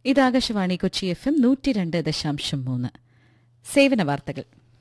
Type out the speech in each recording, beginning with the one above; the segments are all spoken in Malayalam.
ഇത് ആകാശവാണി കൊച്ചി എഫ് എം നൂറ്റി രണ്ട് ദശാംശം മൂന്ന് സേവന വാർത്തകൾ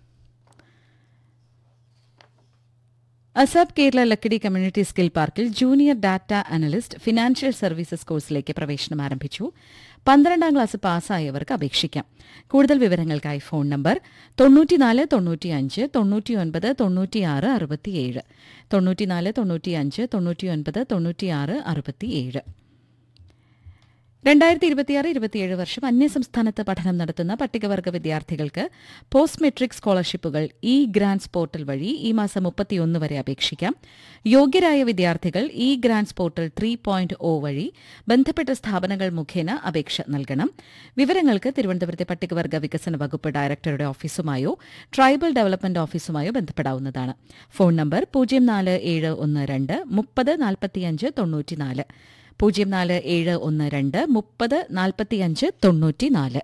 ASAP Kerala Lakkidi community skill പാർക്കിൽ junior data analyst financial services കോഴ്സിലേക്ക് പ്രവേശനം ആരംഭിച്ചു പന്ത്രണ്ടാം ക്ലാസ് പാസ്സായവർക്ക് അപേക്ഷിക്കാം കൂടുതൽ വിവരങ്ങൾക്കായി ഫോൺ നമ്പർ തൊണ്ണൂറ്റിനാല് തൊണ്ണൂറ്റിയഞ്ച് തൊണ്ണൂറ്റിയൊൻപത് തൊണ്ണൂറ്റിയാറ് അറുപത്തിയേഴ് തൊണ്ണൂറ്റിനാല് തൊണ്ണൂറ്റിയഞ്ച് തൊണ്ണൂറ്റിയൊൻപത് തൊണ്ണൂറ്റിയാറ് അറുപത്തിയേഴ് രണ്ടായിരത്തി ഇരുപത്തിയാറ് ഇരുപത്തിയേഴ് വർഷം അന്യസംസ്ഥാനത്ത് പഠനം നടത്തുന്ന പട്ടികവർഗ വിദ്യാർത്ഥികൾക്ക് post matric scholarships E grants portal വഴി ഈ മാസം മുപ്പത്തിയൊന്ന് വരെ അപേക്ഷിക്കാം യോഗ്യരായ വിദ്യാർത്ഥികൾ E grants portal three point O വഴി ബന്ധപ്പെട്ട സ്ഥാപനങ്ങൾ മുഖേന അപേക്ഷ നൽകണം വിവരങ്ങൾക്ക് തിരുവനന്തപുരത്തെ പട്ടികവർഗ വികസന വകുപ്പ് ഡയറക്ടറുടെ ഓഫീസുമായോ ട്രൈബൽ ഡെവലപ്മെന്റ് ഓഫീസുമായോ ബന്ധപ്പെടാവുന്നതാണ് ഫോൺ നമ്പർ പൂജ്യം നാല് ഏഴ് ഒന്ന് രണ്ട് മുപ്പത് നാൽപ്പത്തിയഞ്ച് തൊണ്ണൂറ്റിനാല് പൂജ്യം നാല് ഏഴ് ഒന്ന് രണ്ട് മുപ്പത് നാൽപ്പത്തിയഞ്ച് തൊണ്ണൂറ്റിനാല്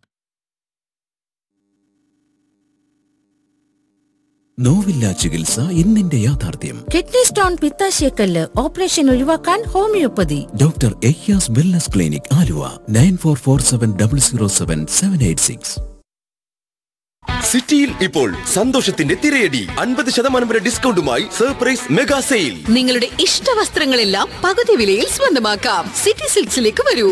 നോവില്ല ചികിത്സ ഇന്നിന്റെ യാഥാർത്ഥ്യം കിഡ്നി സ്റ്റോൺ പിത്താശയക്കല്ല് ഓപ്പറേഷൻ ഒഴിവാക്കാൻ ഹോമിയോപ്പതി ഡോക്ടർ എയ്യാസ് wellness clinic Aluva nine four four seven double zero seven seven eight six സിറ്റിയിൽ ഇപ്പോൾ സന്തോഷത്തിന്റെ തിരയടി അൻപത് ശതമാനം വരെ ഡിസ്കൗണ്ടുമായി സർപ്രൈസ് മെഗാ സെയിൽ നിങ്ങളുടെ ഇഷ്ട വസ്ത്രങ്ങളെല്ലാം പകുതി വിലയിൽ സ്വന്തമാക്കാം സിറ്റി സിൽക്സിലേക്ക് വരൂ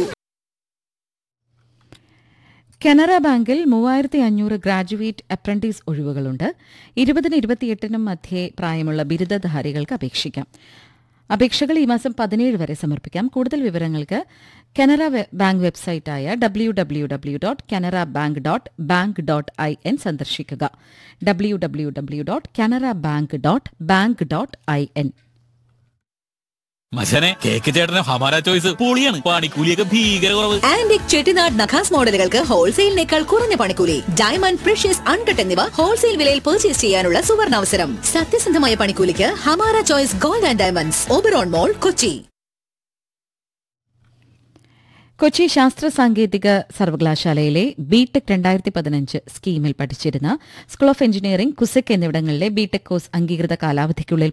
കനറ ബാങ്കിൽ മൂവായിരത്തി അഞ്ഞൂറ് ഗ്രാജുവേറ്റ് അപ്രന്റീസ് ഒഴിവുകളുണ്ട് ഇരുപതിന് ഇരുപത്തിയെട്ടിനും മധ്യേ പ്രായമുള്ള ബിരുദധാരികൾക്ക് അപേക്ഷിക്കാം അപേക്ഷകൾ ഈ മാസം പതിനേഴ് വരെ സമർപ്പിക്കാം കൂടുതൽ വിവരങ്ങൾക്ക് കനറ വെ- ബാങ്ക് വെബ്സൈറ്റായ W W W dot Canara bank dot bank dot I N സന്ദർശിക്കുക W W W dot Canara bank dot bank dot I N മച്ചനെ കേക്ക് ചേട്ടന് ഹമാര ചോയ്സ് പൊളിയാണ് പണിക്കൂലിയൊക്കെ ഭീകര കുറവ് ആന്റിക് ചെട്ടിനാട് നഖാസ് മോഡലുകൾക്ക് ഹോൾസെയിലിനേക്കാൾ കുറഞ്ഞ പണിക്കൂലി ഡയമണ്ട് പ്രഷ്യസ് അൺകട്ട് എന്നിവ ഹോൾസെയിൽ വിലയിൽ പർച്ചേസ് ചെയ്യാനുള്ള സുവർണാവസരം സത്യസന്ധമായ പണിക്കൂലിക്ക് Hamara choice gold and diamonds Oberon mall Kochi Kochi ശാസ്ത്ര സാങ്കേതിക സർവകലാശാലയിലെ ബിടെക് രണ്ടായിരത്തി പതിനഞ്ച് സ്കീമിൽ പഠിച്ചിരുന്ന സ്കൂൾ ഓഫ് എഞ്ചിനീയറിംഗ് കുസെക് എന്നിവിടങ്ങളിലെ ബിടെക് കോഴ്സ് അംഗീകൃത കാലാവധിക്കുള്ളിൽ